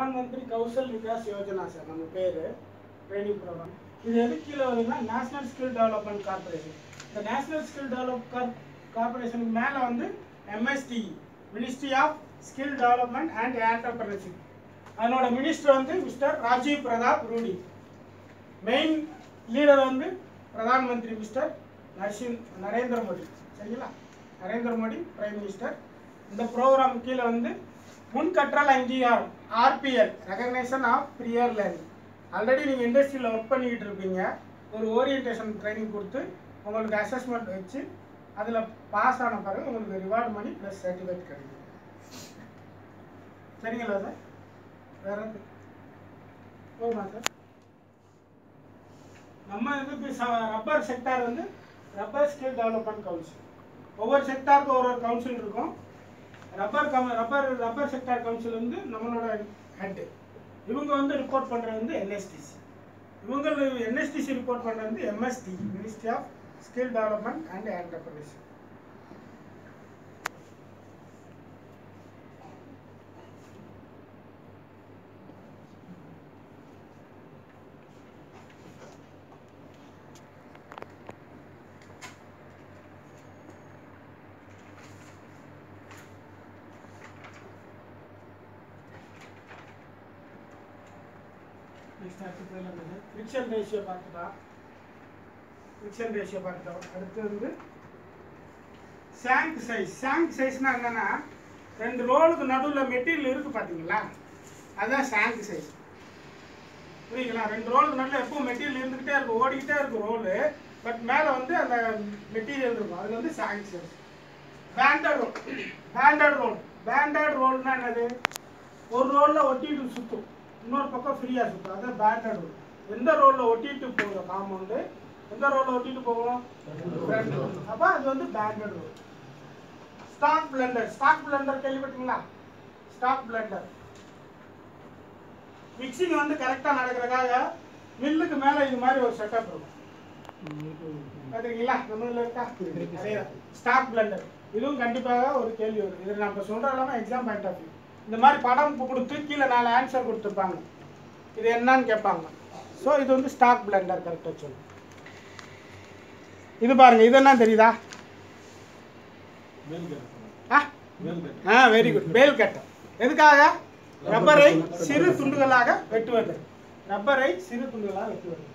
பிரதான் மந்திரி கௌசல் விகாஸ் யோஜனா சார் நம்ம பேர் ட்ரைனிங் ப்ரோக்ராம் இது எது கீழே வருதுன்னா நேஷனல் ஸ்கில் டெவலப்மெண்ட் கார்பரேஷன் இந்த நேஷனல் ஸ்கில் டெவலப் கார்பரேஷனுக்கு மேலே வந்து MSD ministry of skill development and entrepreneurship அதனோட மினிஸ்டர் வந்து mister Rajiv Pratap Rudy main leader வந்து பிரதான் மந்திரி மிஸ்டர் நரசிம் நரேந்திர மோடி சரிங்களா நரேந்திர மோடி பிரைம் மினிஸ்டர் இந்த ப்ரோக்ராம் கீழே வந்து முன் கற்றல் அங்கீகாரம் RPL recognition of prior learning already நீங்கள் இண்டஸ்ட்ரியில் ஒர்க் பண்ணிக்கிட்டு இருப்பீங்க ஒரு ஓரியன்டேஷன் ட்ரைனிங் கொடுத்து உங்களுக்கு அசஸ்மெண்ட் வச்சு அதில் பாஸ் ஆன பிறகு உங்களுக்கு ரிவார்டு மணி ப்ளஸ் சர்டிஃபிகேட் கிடைக்கும் சரிங்களா சார் வேற எது? போதுமா சார் நம்ம இதுக்கு ரப்பர் செக்டார் வந்து ரப்பர் ஸ்கில் டெவலப்மெண்ட் கவுன்சில் ஒவ்வொரு செக்டாருக்கும் ஒரு ஒரு கவுன்சில் இருக்கும் rubber cum rubber rubber sector council வந்து நம்மளோட ஹெட்டு இவங்க வந்து ரிப்போர்ட் பண்ணுறது வந்து என்எஸ்டிசி இவங்க என்எஸ்டிசி ரிப்போர்ட் பண்ணுறது வந்து MSD ministry of skill development and enterprise next அடுத்து போயிடலாம் ஃப்ரிக்ஷன் ரேஷியோ பார்த்துட்டா ஃப்ரிக்ஷன் ரேஷியோ பார்த்துட்டோம் அடுத்து வந்து சாங்க் சைஸ் சாங்க் சைஸ்னா என்னன்னா ரெண்டு ரோலுக்கு நடுவில் மெட்டீரியல் இருக்கு பார்த்தீங்களா அதுதான் சாங்க் சைஸ் புரியுங்களா ரெண்டு ரோலுக்கு நடுவில் எப்பவும் மெட்டீரியல் இருந்துக்கிட்டே இருக்கும் ஓடிக்கிட்டே இருக்கும் ரோலு பட் மேலே வந்து அந்த மெட்டீரியல் இருக்கும் அது வந்து சாங்க் size banded roll banded roll banded ரோல்னா என்னது ஒரு ரோலில் ஒட்டிட்டு சுற்றும் இன்னொரு பக்கம் ஃப்ரீயாக சுற்றும் அதான் பேண்டட் ரோல் எந்த ரோலில் ஒட்டிட்டு போகும் காம்பவுண்டு எந்த ரோலில் ஒட்டிட்டு போகும் ஃப்ரண்ட் ரோல் அப்போ அது வந்து banded roll stock blender stock blender கேள்விப்பட்டீங்களா ஸ்டாக் பிளண்டர் மிக்சிங் வந்து கரெக்டாக நடக்கிறதுக்காக மில்லுக்கு மேலே இது மாதிரி ஒரு செட்டப் இருக்கும் பார்த்துருக்கீங்களா நம்மளில் இருக்கா அதேதான் ஸ்டாக் பிளண்டர் இதுவும் கண்டிப்பாக ஒரு கேள்வி வரும் இது நம்ம சொல்கிற இல்லாமல் எக்ஸாம் பாயிண்ட் ஆஃப் வியூ இந்த மாதிரி படம் கொடுத்து கீழே நாலு ஆன்சர் கொடுத்துருப்பாங்க இது என்னன்னு கேட்பாங்க ஸோ இது வந்து ஸ்டாக் பிளண்டர் கரெக்டாக சொல்லு இது பாருங்க இது என்ன தெரியுதா ஆ ஆ வெரி குட் பேல் கட்டர் எதுக்காக ரப்பரை சிறு துண்டுகளாக வெட்டுவது ரப்பரை சிறு துண்டுகளாக வெட்டுவது